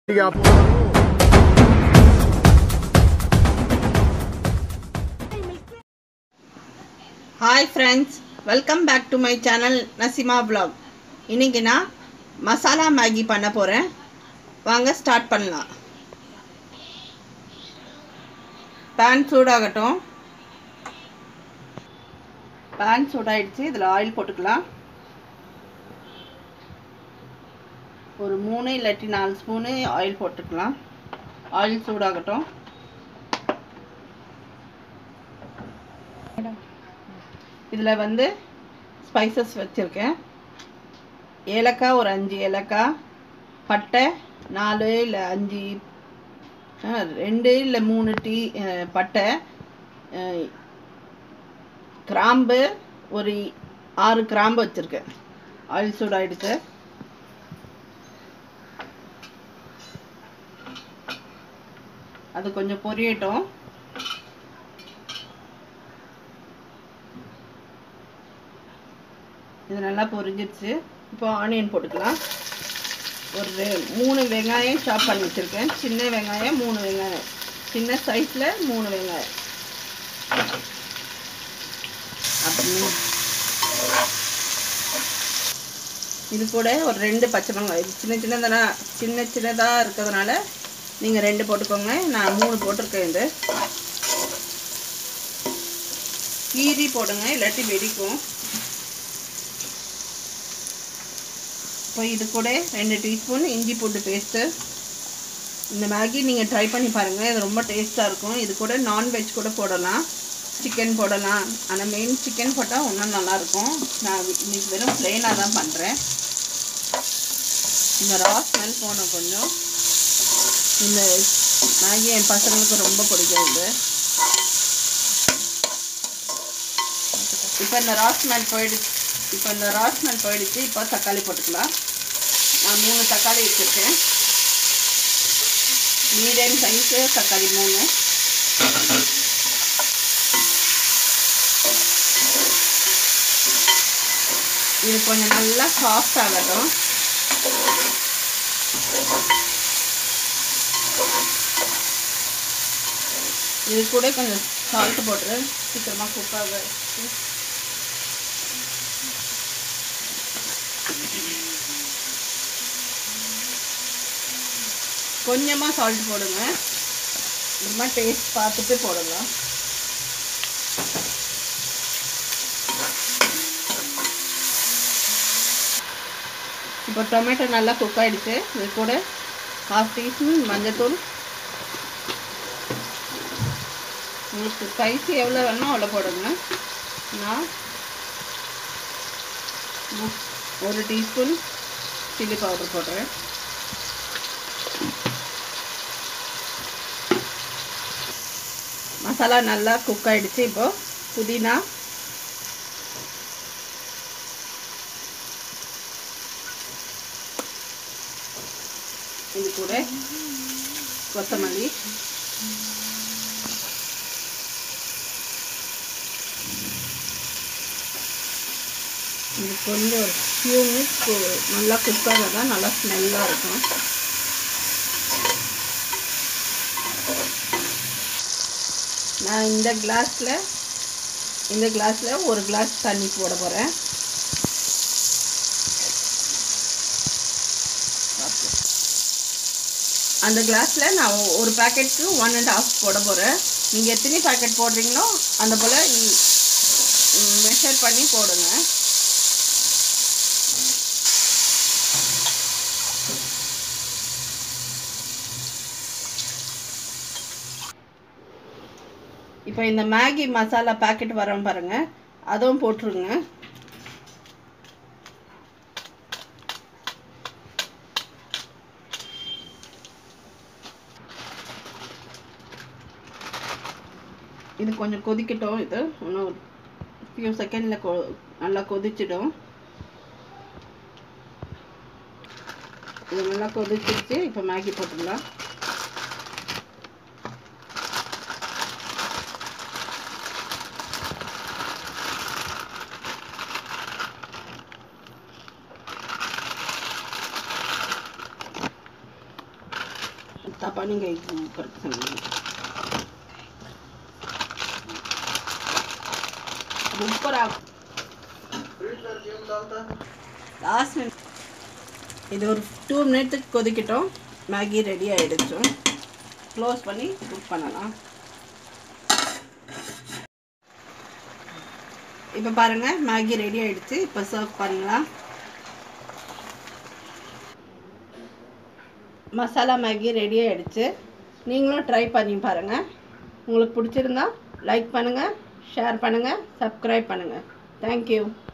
hi friends welcome back to my channel Nasima vlog இன்னைக்கு நான் masala Maggi பண்ண போகிறேன் வாங்க ஸ்டார்ட் பண்ணலாம் பேன் சூடாகட்டும் பேன் சூடாயிடுச்சு இதில் ஆயில் போட்டுக்கலாம் ஒரு மூணு இல்லாட்டி நாலு ஸ்பூனு ஆயில் போட்டுக்கலாம் ஆயில் சூடாகட்டும் இதில் வந்து ஸ்பைசஸ் வச்சுருக்கேன் ஏலக்காய் ஒரு அஞ்சு ஏலக்காய் பட்டை நாலு இல்லை அஞ்சு ஆ, ரெண்டு இல்லை மூணு டீ அஹ், பட்டை அஹ், கிராம்பு ஒரு ஆறு கிராம்பு வச்சுருக்கேன் ஆயில் சூடாயிடுச்சு அது கொஞ்சம் பொரியட்டும் இது நல்லா பொரிஞ்சிருச்சு இப்போ ஆனியன் போட்டுக்கலாம் ஒரு ரெ- மூணு வெங்காயம் சாப் பண்ணி வச்சுருக்கேன் சின்ன வெங்காயம் மூணு வெங்காயம் சின்ன சைஸில் மூணு வெங்காயம் அப்படி இது கூட ஒரு ரெண்டு பச்சை வெங்காயம் இது சின்ன சின்னதான சின்ன சின்னதாக இருக்கிறதுனால நீங்கள் ரெண்டு போட்டுக்கோங்க நான் மூணு போட்டிருக்கேன் இது கீரி போடுங்க இல்லாட்டி வெடிக்கும் இப்போ இது கூட ரெண்டு டீஸ்பூன் இஞ்சி பூண்டு பேஸ்ட்டு இந்த மேகி நீங்கள் ட்ரை பண்ணி பாருங்கள் இது ரொம்ப டேஸ்ட்டாக இருக்கும் இது கூட நான்வெஜ் கூட போடலாம் சிக்கன் போடலாம் ஆனால் மெயின் சிக்கன் போட்டால் இன்னும் நல்லாயிருக்கும் நான் இன்னைக்கு வெறும் ப்ளெயினாக தான் பண்ணுறேன் இந்த ரா ஸ்மெல் போகணும் கொஞ்சம் இந்த மேகி என் பசங்களுக்கு ரொம்ப பிடிக்கும் இது இப்போ இந்த ரா ஸ்மெல் போயிடுச்சு இப்போ இந்த ரா ஸ்மெல் போயிடுச்சு இப்போ தக்காளி போட்டுக்கலாம் நான் மூணு தக்காளி வச்சுருக்கேன் மீடியம் சைஸு தக்காளி மூணு இது கொஞ்சம் நல்லா சாஃப்ட் ஆகட்டும் இது கூட கொஞ்சம் சால்ட் போட்டுரு சீக்கிரமாக குக் ஆக கொஞ்சமாக சால்ட் போடுங்க ரொம்ப டேஸ்ட் பார்த்துட்டு போடுங்க இப்போ டொமேட்டோ நல்லா குக் ஆயிடுச்சு இது கூட ஹாஃப் டீஸ்பூன் மஞ்சத்தூள் உங்களுக்கு ஸ்பைசி எவ்வளோ வேணுமோ அவ்வளோ போடுங்க நான் மு- ஒரு டீஸ்பூன் சில்லி பவுடர் போடுறேன் மசாலா நல்லா குக் ஆயிடுச்சு இப்போ புதினா இது கூட கொத்தமல்லி இது கொஞ்சம் ஒரு ஃபியூ மினிட்ஸ் நல்லா குக் தான் நல்லா ஸ்மெல்லாக இருக்கும் நான் இந்த கிளாஸில் இந்த கிளாஸில் ஒரு கிளாஸ் தண்ணி போட போகிறேன் அந்த கிளாஸில் நான் ஒ- ஒரு பேக்கெட்டுக்கு ஒன் அண்ட் ஹாஃப் போட போகிறேன் நீங்கள் எத்தனை பேக்கெட் போடுறீங்களோ அந்த போல் மெஷர் பண்ணி போடுங்க இப்போ இந்த மேகி மசாலா பாக்கெட் வரோம் பாருங்க அதுவும் போட்டுருங்க இது கொஞ்சம் கொதிக்கட்டும் இது இன்னும் ஃபியூ செகண்டில் கொ நல்லா கொதிச்சிடும் இது நல்லா கொதிச்சிருச்சு இப்போ மேகி போட்டுடலாம் தப்பா நீங்கள் கரெக்ட் சொன்னீங்க சூப்பராக லாஸ்ட் இது ஒரு டூ மினிட்ஸுக்கு கொதிக்கட்டும் மேகி ரெடி ஆகிடுச்சோம் க்ளோஸ் பண்ணி குக் பண்ணலாம் இப்போ பாருங்கள் மேகி ரெடி ஆகிடுச்சு இப்போ சர்வ் பண்ணலாம் மசாலா மேகி ரெடி ஆகிடுச்சு நீங்களும் ட்ரை பண்ணி பாருங்கள் உங்களுக்கு பிடிச்சிருந்தா லைக் பண்ணுங்கள் ஷேர் பண்ணுங்கள் சப்ஸ்கிரைப் பண்ணுங்கள் தேங்க்யூ